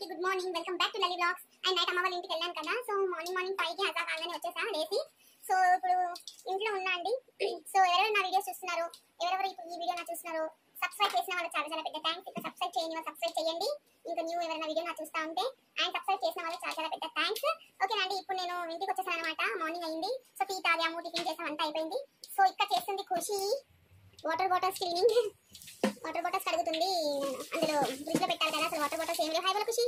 Good morning welcome back to Lali blogs and night అమ్మ వాళ్ళ ఇంటికి వెళ్ళాను కదా సో మార్నింగ్ మార్నింగ్ ఫైవ్ కి హజా కాగానే వచ్చేసా లేచి సో ఇప్పుడు ఇంట్లో ఉన్నా అండి సో ఎవరెవరు నా వీడియోస్ చూస్తున్నారు ఎవరెవరు ఇప్పుడు ఈ వీడియో నా చూస్తున్నారు సబ్స్క్రైబ్ చేసిన వాళ్ళకి చాలా చాలా పెద్ద థ్యాంక్స్ ఇంకా సబ్స్క్రైబ్ చేయని వాళ్ళు సబ్స్క్రైబ్ చేయండి ఇంకా న్యూ ఎవరైనా వీడియో నా చూస్తా ఉంటే అండ్ సబ్స్క్రైబ్ చేసిన వాళ్ళకి చాలా చాలా పెద్ద థ్యాంక్స్ ఓకేనండి ఇప్పుడు నేను ఇంటికి వచ్చేసాను అనమాట మార్నింగ్ అయింది సో టీ తాగాము టిఫిన్ చేసాం అంతా అయిపోయింది సో ఇక్కడ చేస్తుంది Khushi water bottles cleaning water bottles కడుగుతుంది అందులో ఫ్రిడ్జ్ లో పెట్టాలి కదా అసలు వాటర్ బాటిల్స్ ఏం లేవు హాయ్ వాళ్ళ ఖుషి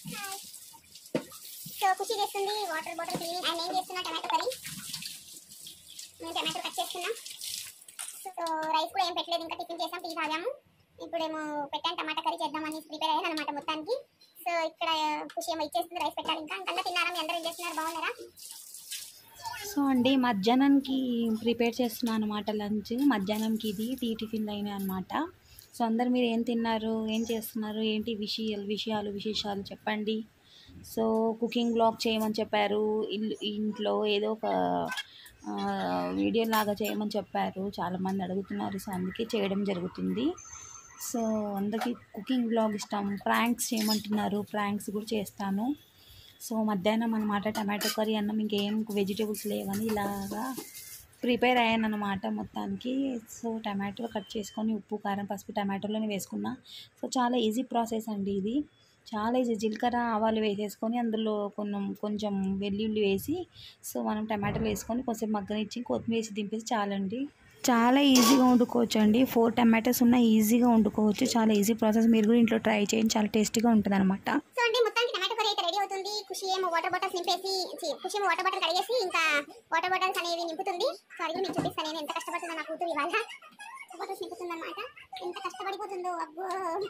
సో ఖుషి చేస్తుంది వాటర్ బాటిల్ క్లీనింగ్ అండ్ నేను చేస్తున్నా టమాటో కర్రీ నేను టమాటో కట్ చేస్తున్నా సో రైస్ కూడా ఏం పెట్టలేదు ఇంకా టిఫిన్ చేసాం టీ తాగాము ఇప్పుడేమో పెట్టాను టమాటా కర్రీ చేద్దామని ప్రిపేర్ అయ్యాను అనమాట మొత్తానికి సో ఇక్కడ ఖుషి ఏమో ఇచ్చేస్తుంది రైస్ పెట్టాలి ఇంకా ఇంకా తిన్నారా మీ అందరూ ఏం చేస్తున్నారు బాగున్నారా సో అండి మధ్యాహ్నానికి ప్రిపేర్ చేస్తున్నాను అనమాట లంచ్ మధ్యాహ్నంకి ఇది టీ టిఫిన్లు అయినాయి అనమాట సో అందరు మీరు ఏం తిన్నారు ఏం చేస్తున్నారు ఏంటి విషయాలు విషయాలు విశేషాలు చెప్పండి సో కుకింగ్ బ్లాగ్ చేయమని చెప్పారు ఇల్లు ఇంట్లో ఏదో ఒక ఆ, వీడియో లాగా చేయమని చెప్పారు చాలామంది అడుగుతున్నారు సో అందుకే చేయడం జరుగుతుంది సో అందరికీ కుకింగ్ బ్లాగ్ ఇష్టం ప్రాంక్స్ చేయమంటున్నారు ప్రాంక్స్ కూడా చేస్తాను సో మధ్యాహ్నం అనమాట టమాటో కర్రీ అన్నం ఇంకేం వెజిటేబుల్స్ లేవని ఇలాగా ప్రిపేర్ అయ్యాను అనమాట మొత్తానికి సో టమాటో కట్ చేసుకొని ఉప్పు కారం పసుపు టమాటోలోనే వేసుకున్నా సో చాలా ఈజీ ప్రాసెస్ అండి ఇది చాలా ఈజీ జీలకర్ర ఆవాలు వేసేసుకొని అందులో కొంచెం కొంచెం వెల్లుల్లి వేసి సో మనం టమాటాలు వేసుకొని కొంచెం మగ్గనిచ్చి కొత్తిమీర వేసి దింపేసి చాలండి చాలా ఈజీగా వండుకోవచ్చు అండి ఫోర్ టమాటోస్ ఉన్న ఈజీగా వండుకోవచ్చు చాలా ఈజీ ప్రాసెస్ మీరు కూడా ఇంట్లో ట్రై చేయండి చాలా టేస్టీగా ఉంటుంది అనమాట సో అండి మొత్తానికి టమాటో కర్రీ అయితే రెడీ అవుతుంది ఖుషి ఏమో వాటర్ బాటిల్స్ నింపేసి ఛీ, ఖుషి ఏమో వాటర్ బాటిల్ కడిగేసి ఇంకా వాటర్ బాటిల్స్ అనేవి నింపుతుంది సారీ మీకు చూపిస్తాను నేను ఎంత కష్టపడుతుందో నా కూతురు ఇవాళ బాటిల్స్ నింపుతుంది అనమాట ఎంత కష్టపడిపోతుందో అబ్బో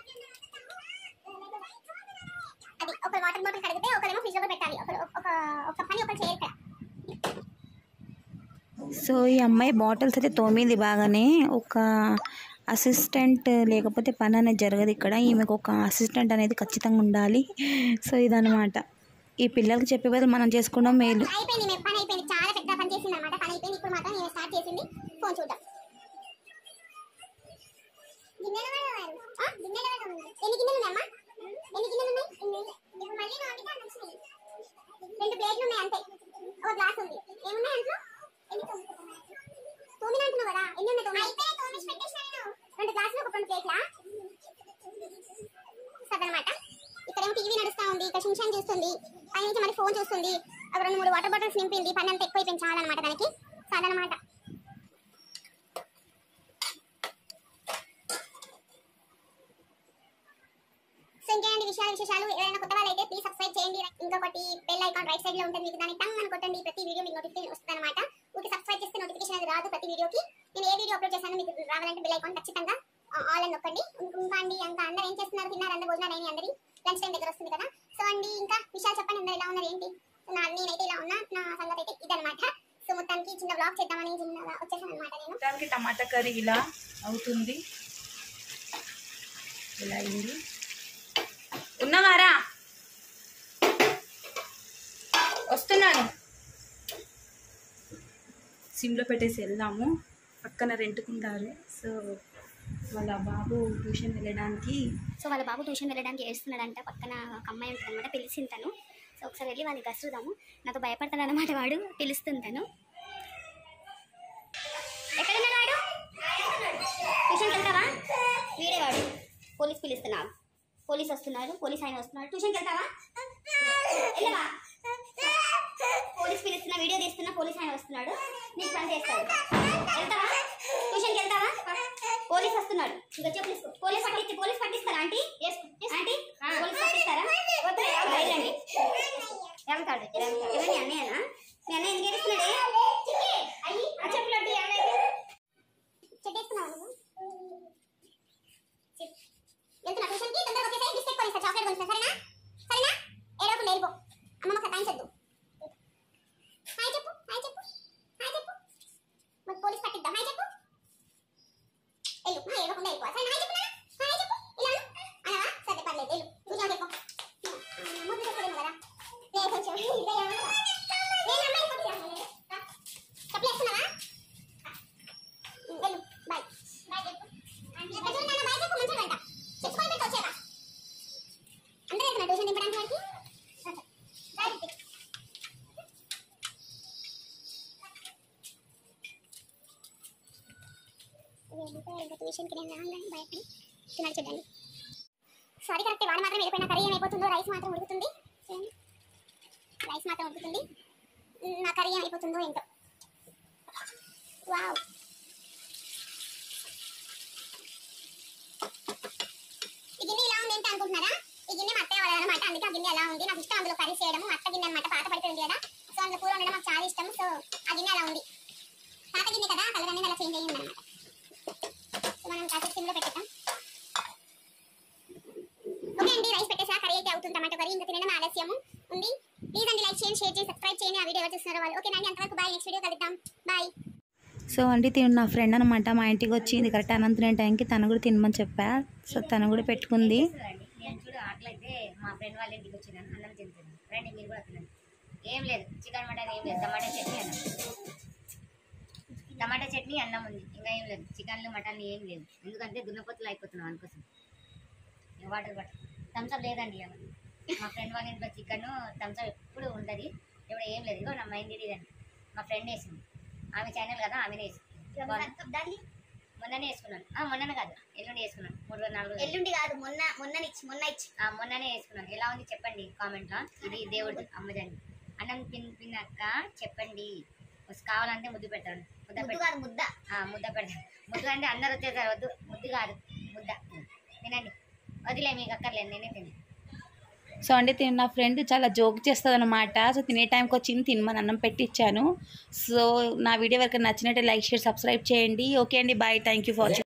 అది ఒక వాటర్ బాటిల్ కడిగితే ఒకరేమో ఫ్రిడ్జ్ లో పెట్టాలి ఒక ఒక ఒక పని ఒకరు చేయరు ఇక్కడ సో ఈ అమ్మాయి బాటిల్స్ అయితే తోమింది బాగానే ఒక అసిస్టెంట్ లేకపోతే పని అనేది జరగదు ఇక్కడ ఈమెకు ఒక అసిస్టెంట్ అనేది ఖచ్చితంగా ఉండాలి సో ఇదనమాట ఈ పిల్లలకి చెప్పే బదులు మనం చేసుకోవడం మేలు అయిపోయింది మేము పని అయిపోయింది చాలా పెద్ద పని చేసింది అనమాట పని అయిపోయింది ఇప్పుడు మాత్రం నేను స్టార్ట్ చేసింది ఫోన్ చూద్దాం గిన్నెలు కూడా ఉన్నాయి. ఆ, గిన్నెలు కూడా ఉన్నాయి. ఎన్ని గిన్నెలు ఉన్నాయమ్మా ఎన్ని గిన్నెలు ఉన్నాయి ఇప్పుడు మళ్ళీ నా వంటకి అన్ని వచ్చినాయి. రెండు ప్లేట్లు ఉన్నాయి అంతే ఒక గ్లాస్ ఉంది ఏమున్నాయి అంట్లో ఎన్ని తోముకున్నావు? తోమిన అంటున్నావు కదా ఎన్ని ఉన్నాయి తోమి రెండు గ్లాసులు ఒక రెండు ప్లేట్లా సదనమాట ఇక్కడేమో టీవీ నడుస్తా ఉంది ఇక్కడ షించాన్ చూస్తుంది పై నుంచి మరి ఫోన్ చూస్తుంది ఒక రెండు మూడు వాటర్ బాటిల్స్ నింపింది పని అంతా ఎక్కువైపోయింది చాలా అనమాట దానికి సదనమాట సో ఇంకేంటి విషయాలు విశేషాలు ఎవరైనా కొత్త వాళ్ళు అయితే ప్లీజ్ సబ్స్క్రైబ్ చేయండి ఇంకొకటి బెల్ ఐకాన్ రైట్ సైడ్ లో ఉంటుంది మీకు దాన్ని టంగ్ అని కొట్టండి ప్రతి వీడియో మీకు నోటిఫికేషన్ వస్తుంది అనమాట ఊరికి సబ్స్క్రైబ్ చేస్తే నోటిఫికేషన్ అది రాదు ప్రతి వీడియోకి నేను ఏ వీడియో అప్లోడ్ చేశానో మీకు రావాలంటే బెల్ ఐకాన్ ఖచ్చితంగా ఆల్ అని నొక్కండి ఇంకా అండి ఇంకా అందరూ ఏం చేస్తున్నారు తిన్నారు అందరు భోజనాలు అయినాయి అందరి లంచ్ టైం దగ్గర వస్తుంది కదా సో అండి ఇంకా విషయాలు చెప్పండి అందరు ఎలా ఉన్నారు ఏంటి నా నేనైతే ఇలా ఉన్నా నా సంగతి అయితే ఇదనమాట సో మొత్తానికి చిన్న బ్లాగ్ చేద్దామని చిన్నగా వచ్చేసాను అనమాట నేను మొత్తానికి టమాటా కర్రీ ఇలా అవుతుంది ఇలా అయింది ఉన్నవారా వస్తున్నాను సిమ్లో పెట్టేసి వెళ్దాము పక్కన రెంట్కుంటారు సో వాళ్ళ బాబు ట్యూషన్ వెళ్ళడానికి సో వాళ్ళ బాబు ట్యూషన్ వెళ్ళడానికి ఏడుస్తున్నాడంట పక్కన ఒక అమ్మాయి ఉంటుంది అనమాట పిలిచింది తను సో ఒకసారి వెళ్ళి వాళ్ళని గసురుదాము నాతో భయపడతాడు అనమాట వాడు పిలుస్తుంది తను ఎక్కడున్నాడు వాడు ట్యూషన్కి వెళ్తావా వీడే వాడు పోలీస్ పిలుస్తున్నాడు పోలీస్ వస్తున్నారు పోలీస్ ఆయన వస్తున్నాడు ట్యూషన్కి వెళ్తావా వెళ్ళవా పోలీస్ పిలుస్తున్నా వీడియో తీస్తున్నా పోలీస్ ఆయన వస్తున్నాడు నీకు పని చేస్తాడు వెళ్తావా ట్యూషన్కి వెళ్తావా పోలీస్ వస్తున్నాడు ఇంకా చెప్పు తీసుకో. పోలీస్ పట్టించి పోలీస్ పట్టిస్తారా ఆంటీ ఆంటీ పోలీస్ పట్టిస్తారా వెళ్ళండి వెళ్తాడు ఎవరిని అన్నయ్యనా మీ అన్నయ్య ఎందుకు ఏడుస్తున్నాడే అయ్యి ఆ చెప్పులు అడ్డు అన్నయ్య చెట్టేసుకున్నావా నువ్వు చెప్. వెళ్తున్నా ట్యూషన్కి తొందరగా వచ్చేసాయి బిస్కెట్ కొనిస్తా చాక్లెట్ కొనిస్తా సరేనా సరేనా ఏడవకుండా వెళ్ళిపో అమ్మమ్మ సతాయించద్దు హాయ్ చెప్పు హాయ్ చెప్పు హాయ్ చెప్పు మరి పోలీస్ పట్టిద్దాం హాయ్ చెప్పు వెళ్ళు ఆ, ఏడవకుండా వెళ్ళిపో సరేనా హాయ్ చెప్పు నాన్న? హాయ్ చెప్పు ఇలా అను. అనవా సరే పర్లేదు వెళ్ళు ట్యూషన్కి వెళ్ళిపో ముద్దు చెప్పలేము కదా లే కొంచెం ఇదే ఏమన్నా నేను అమ్మాయి కొంచెం చెప్పు వేస్తున్నావా వెళ్ళు బాయ్ బాయ్ చెప్పు ఎక్కడ చూడు నాన్న బాయ్ చెప్పు మంచిగా అంట చెప్పుకొని పెట్టి వచ్చేవా అందరూ వెళ్తున్నా విషయానికి నేను రాగానే భయపడి తినాలి చూడండి సారీ కరెక్ట్ వాడు మాత్రం వెళ్ళిపోయిన కర్రీ ఏమైపోతుందో రైస్ మాత్రం ఉడుకుతుంది చూడండి రైస్ మాత్రం ఉడుకుతుంది మ్, నా కర్రీ ఏమైపోతుందో ఏంటో వావ్ ఈ గిన్నె ఇలా ఉంది ఏంటి అనుకుంటున్నారా ఈ గిన్నె మా అత్తయ్య వాళ్ళదన్నమాట అందుకే ఆ గిన్నె ఎలా ఉంది నాకు ఇష్టం అందులో కర్రీ చేయడం మా అత్త గిన్నె అనమాట పాత పడిపోయింది కదా సో అందులో కూర ఉండడం నాకు చాలా ఇష్టం సో ఆ గిన్నె అలా ఉంది పాత గిన్నె కదా కలర్ అనేది అలా చేంజ్ అయ్యింది అనమాట సో మనం కాసేపు సిమ్లో పెట్టేద్దాం ఓకే అండి రైస్ పెట్టేసా కర్రీ అయితే అవుతుంది టమాటో కర్రీ ఇంకా తినడం ఆలస్యము ఉంది ప్లీజ్ అండి లైక్ చేయండి షేర్ చేసి సబ్స్క్రైబ్ చేయండి ఆ వీడియో ఎవరు చూస్తున్నారో వాళ్ళు ఓకే అండి అంతవరకు బాయ్ నెక్స్ట్ వీడియో కలుద్దాం బాయ్ సో అండి తిను నా ఫ్రెండ్ అనమాట మా ఇంటికి వచ్చింది కరెక్ట్ అనంతరం టైంకి తను కూడా తినమని చెప్పా సో తను కూడా పెట్టుకుంది చూడండి నేను చూడు అట్లయితే మా ఫ్రెండ్ వాళ్ళ ఇంటికి వచ్చినాను అన్నం తింటున్నాను రండి మీరు కూడా తినండి ఏం లేదు చికెన్ మటన్ ఏం లేదు టమాటా చట్నీ అన్నం టమాటా చట్నీ అన్నం ఉంది ఇంకా ఏం లేదు చికెన్లు మటన్లు ఏం లేదు ఎందుకంటే దున్నపోతులు అయిపోతున్నాం అందుకోసం ఇక వాటర్ పట్ట థమ్స్అప్ లేదండి ఇవాళ. మా ఫ్రెండ్ వాళ్ళ ఇంట్లో చికెన్ థమ్స్అప్ ఎప్పుడు ఉంటుంది ఇప్పుడు ఏం లేదు ఇగో నా మైండ్ ఇదండి మా ఫ్రెండ్ వేసింది ఆమె ఛానల్ కదా ఆమెనే వేసింది దాన్ని మొన్ననే వేసుకున్నాను ఆ, మొన్ననే కాదు ఎల్లుండి వేసుకున్నాను మూడు రోజులు నాలుగు రోజులు ఎల్లుండి కాదు మొన్న మొన్న ఇచ్చి మొన్న ఇచ్చి ఆ, మొన్ననే వేసుకున్నాను ఎలా ఉంది చెప్పండి కామెంట్ లో ఇది దేవుడు అమ్మజండి అన్నం తినిపినాక చెప్పండి వస్ కావాలంటే ముద్దు పెడతాను ముద్ద ముద్దు పెడతాను కాదు ముద్ద ముద్ద పెడతాను ముద్దు అంటే అందరు వచ్చేసారు వద్దు ముద్దు కాదు ముద్ద తినండి వదిలే మీకు అక్కర్లేదు నేనే తిని సో అండి తిను నా ఫ్రెండ్ చాలా జోక్ చేస్తుంది అనమాట సో తినే టైంకి వచ్చింది తినమని అన్నం పెట్టించాను సో నా వీడియో వరకు నచ్చినట్టే లైక్ షేర్ సబ్స్క్రైబ్ చేయండి ఓకే అండి bye thank you for watching